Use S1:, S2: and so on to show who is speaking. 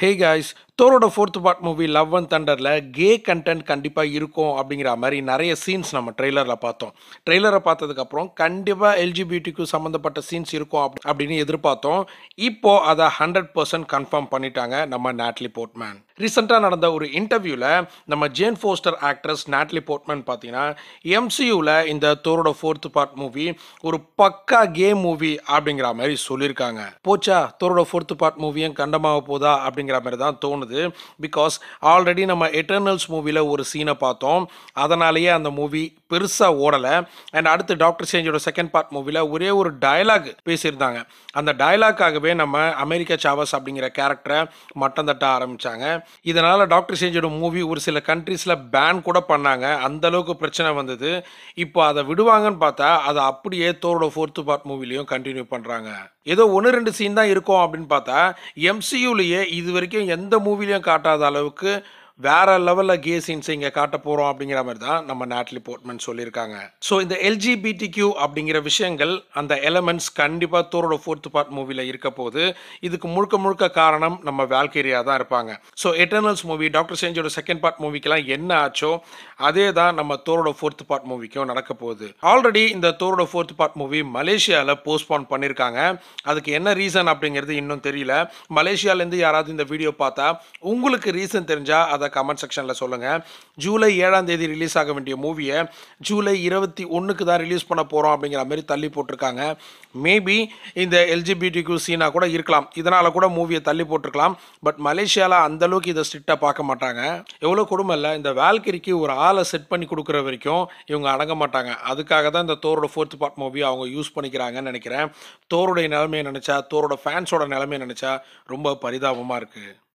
S1: ஹே guys தோரோட fourth part movie love and தண்டரில் கே கண்டென்ட் கண்டிப்பாக இருக்கும் அப்படிங்கிற மாதிரி நிறைய சீன்ஸ் நம்ம ட்ரெய்லரில் பார்த்தோம் ட்ரெய்லரை பார்த்ததுக்கப்புறம் கண்டிப்பாக எல்ஜிபிடிக்கு சம்மந்தப்பட்ட சீன்ஸ் இருக்கும் அப்~ அப்படின்னு எதிர்பார்த்தோம் இப்போ அதை ஹண்ட்ரட் பர்சன்ட் கன்ஃபார்ம் பண்ணிட்டாங்க நம்ம நாட்லி போர்ட்மேன் ரீசெண்டாக நடந்த ஒரு இன்டர்வியூவில் நம்ம Jane Foster actress Natalie Portman பார்த்தீங்கன்னா எம்சியூவில் இந்த தோரோட ஃபோர்த் பார்ட் மூவி ஒரு பக்கா கே மூவி அப்படிங்கிற மாதிரி சொல்லியிருக்காங்க போச்சா தோரோட ஃபோர்த் பார்ட் மூவியும் கண்டமாக போதா அப்படிங்கிற மாதிரி தான் தோணுது பிகாஸ் ஆல்ரெடி நம்ம எட்டர்னல்ஸ் மூவியில் ஒரு சீனை பார்த்தோம் அதனாலேயே அந்த மூவி பெருசாக ஓடலை அண்ட் அடுத்து டாக்டர் சேஞ்சோட செகண்ட் பார்ட் மூவியில் ஒரே ஒரு டயலாக் பேசியிருந்தாங்க அந்த டயலாக்காகவே நம்ம அமெரிக்கா சாவஸ் அப்படிங்கிற கேரக்டரை மட்டம் தட்ட ஆரம்பித்தாங்க இதனால் டாக்டர் சேஞ்சோட மூவி ஒரு சில கண்ட்ரீஸில் பேன் கூட பண்ணாங்க அந்த அளவுக்கு பிரச்சனை வந்தது இப்போ அதை விடுவாங்கன்னு பார்த்தா அதை அப்படியே தோரோட ஃபோர்த்து பார்ட் மூவிலையும் கண்டினியூ பண்ணுறாங்க ஏதோ ஒன்று ரெண்டு சீன் தான் இருக்கும் அப்படின்னு பார்த்தா எம்சியூலேயே இது வரைக்கும் எந்த மூவிலையும் காட்டாத அளவுக்கு வேற லெவலில் கே சீன்ஸ் இங்கே காட்ட போகிறோம் அப்படிங்கிற மாதிரி தான் நம்ம நாட்லி போர்ட்மன் சொல்லியிருக்காங்க ஸோ இந்த எல்ஜிபிடி கியூ அப்படிங்கிற விஷயங்கள் அந்த எலமெண்ட்ஸ் கண்டிப்பாக தோரோட ஃபோர்த் பார்ட் மூவியில் இருக்க போது இதுக்கு முழுக்க முழுக்க காரணம் நம்ம வேல்கேரியா தான் இருப்பாங்க ஸோ எட்டர்னல்ஸ் மூவி டாக்டர் சேஞ்சோட செகண்ட் பார்ட் மூவிக்கெல்லாம் என்ன ஆச்சோ அதே தான் நம்ம தோரோட ஃபோர்த் பார்ட் மூவிக்கும் நடக்க போகுது ஆல்ரெடி இந்த தோரோட ஃபோர்த் பார்ட் மூவி மலேசியாவில் போஸ்ட்போன் பண்ணியிருக்காங்க அதுக்கு என்ன ரீசன் அப்படிங்கிறது இன்னும் தெரியல மலேசியாலேருந்து யாராவது இந்த வீடியோ பார்த்தா உங்களுக்கு ரீசன் தெரிஞ்சால் அதை கமெண்ட் செக்ஷனில் சொல்லுங்கள் ஜூலை ஏழாம் தேதி ரிலீஸ் ஆக வேண்டிய மூவியை ஜூலை இருபத்தி ஒன்றுக்கு தான் ரிலீஸ் பண்ண போகிறோம் அப்படிங்கிற மாதிரி தள்ளி போட்டிருக்காங்க மேபி இந்த எல்ஜிபிடிக்கு சீனா கூட இருக்கலாம் இதனால் கூட மூவியை தள்ளி போட்டிருக்கலாம் பட் மலேசியாவில் அந்தளவுக்கு இதை ஸ்ட்ரிக்டாக பார்க்க மாட்டாங்க எவ்வளோ கொடுமை இல்லை இந்த வேல்கிரிக்கு ஒரு ஆளை செட் பண்ணி கொடுக்குற வரைக்கும் இவங்க அடங்க மாட்டாங்க அதுக்காக தான் இந்த தோரோட ஃபோர்த் பார்ட் மூவி அவங்க யூஸ் பண்ணிக்கிறாங்கன்னு நினைக்கிறேன் தோருடைய நிலைமையை நினச்சா தோரோட ஃபேன்ஸோட நிலைமையை நினச்சா ரொம்ப பரிதாபமாக இருக்குது